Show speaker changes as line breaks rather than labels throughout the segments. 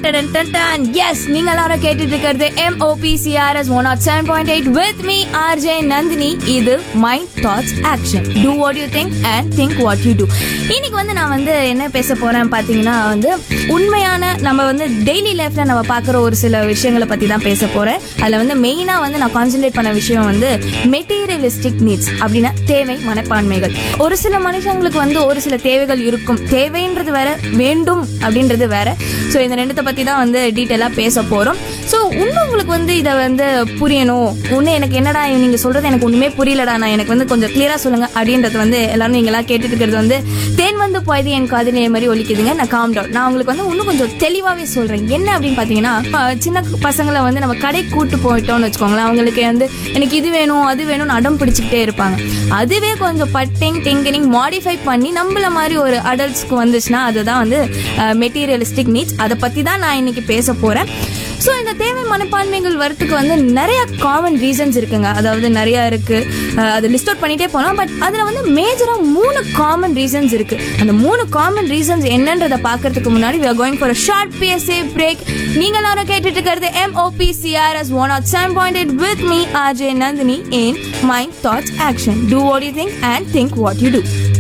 S நீங்க எல்லாரும் கேட்டுட்டு இருக்கிறது MOPCRS 107.8 not seven point eight with me RJ Nandini இது mind thoughts action do what you think and think what you do இன்னைக்கு வந்து நான் வந்து என்ன பேச போறேன் பாத்தீங்கன்னா வந்து உண்மையான நம்ம வந்து டெய்லி லைஃப்ல நம்ம பார்க்குற ஒரு சில விஷயங்களை பத்தி தான் பேச போறேன் அதுல வந்து மெயினா வந்து நான் கான்சென்ட்ரேட் பண்ண விஷயம் வந்து மெட்டீரியலிஸ்டிக் நீட்ஸ் அப்படின்னா தேவை மனப்பான்மைகள் ஒரு சில மனுஷங்களுக்கு வந்து ஒரு சில தேவைகள் இருக்கும் தேவைன்றது வேற வேண்டும் அப்படின்றது வேற ஸோ இந்த ரெண்டுத்தை பத்தி தான் வந்து டீட்டெயிலாக பேச போறோம் ஸோ இன்னும் உங்களுக்கு வந்து இதை வந்து புரியணும் இன்னும் எனக்கு என்னடா நீங்க சொல்றது எனக்கு ஒண்ணுமே புரியலடா நான் எனக்கு வந்து கொஞ்சம் கிளியரா சொல்லுங்க அப்படின்றது வந்து எல்லாரும் நீங்களா கேட்டுட்டு இருக்கிறது வந்து தேன் வந்து போயது என் காதிலே மாதிரி ஒலிக்குதுங்க நான் காம் டவுன் நான் உங்களுக்கு வந்து இன்னும் கொஞ்சம் தெளிவாவே சொல்றேன் என்ன அப்படின்னு பாத்தீங்கன்னா அஹ், சின்ன பசங்களை வந்து நம்ம கடை கூட்டு போயிட்டோம்னு வச்சுக்கோங்களேன் அவங்களுக்கு வந்து எனக்கு இது வேணும் அது வேணும்னு அடம் பிடிச்சிக்கிட்டே இருப்பாங்க அதுவே கொஞ்சம் பட்டிங் டிங்கரிங் மாடிஃபை பண்ணி நம்மள மாதிரி ஒரு அடல்ட்ஸ்க்கு வந்துச்சுன்னா அதுதான் வந்து மெட்டீரியலிஸ்டிக் நீட்ஸ் அதை பத்தி தான் நான் இன்னைக்கு பேச போறேன் ஸோ இந்த தேவை மனப்பான்மைகள் வரத்துக்கு வந்து நிறைய காமன் ரீசன்ஸ் இருக்குங்க அதாவது நிறைய இருக்கு அஹ் அது லிஸ்ட் அவுட் பண்ணிட்டே போகலாம் பட் அதில் வந்து மேஜராக மூணு காமன் ரீசன்ஸ் இருக்கு அந்த மூணு காமன் ரீசன்ஸ் என்னன்றதை பார்க்கறதுக்கு முன்னாடி we are going for a short PSA break நீங்க எல்லாரும் கேட்டுட்டு இருக்கிறது MOPCRS 107.8 not seven point eight with me RJ Nandini in mind thoughts action do what you think and think what you do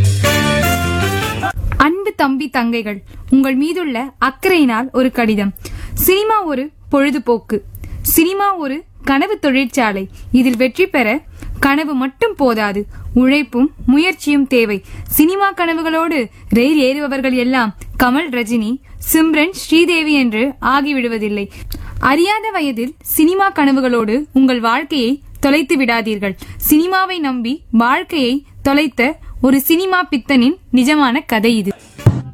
அன்பு தம்பி தங்கைகள் உங்கள் மீதுள்ள அக்கறையினால் ஒரு கடிதம் சினிமா ஒரு பொழுதுபோக்கு சினிமா ஒரு கனவு தொழிற்சாலை இதில் வெற்றி பெற கனவு மட்டும் போதாது உழைப்பும் முயற்சியும் தேவை சினிமா கனவுகளோடு ரயில் ஏறுபவர்கள் எல்லாம் கமல் ரஜினி சிம்ரன் ஸ்ரீதேவி என்று ஆகிவிடுவதில்லை அறியாத வயதில் சினிமா கனவுகளோடு உங்கள் வாழ்க்கையை தொலைத்து விடாதீர்கள் சினிமாவை நம்பி வாழ்க்கையை தொலைத்த ஒரு சினிமா பித்தனின் நிஜமான கதை இது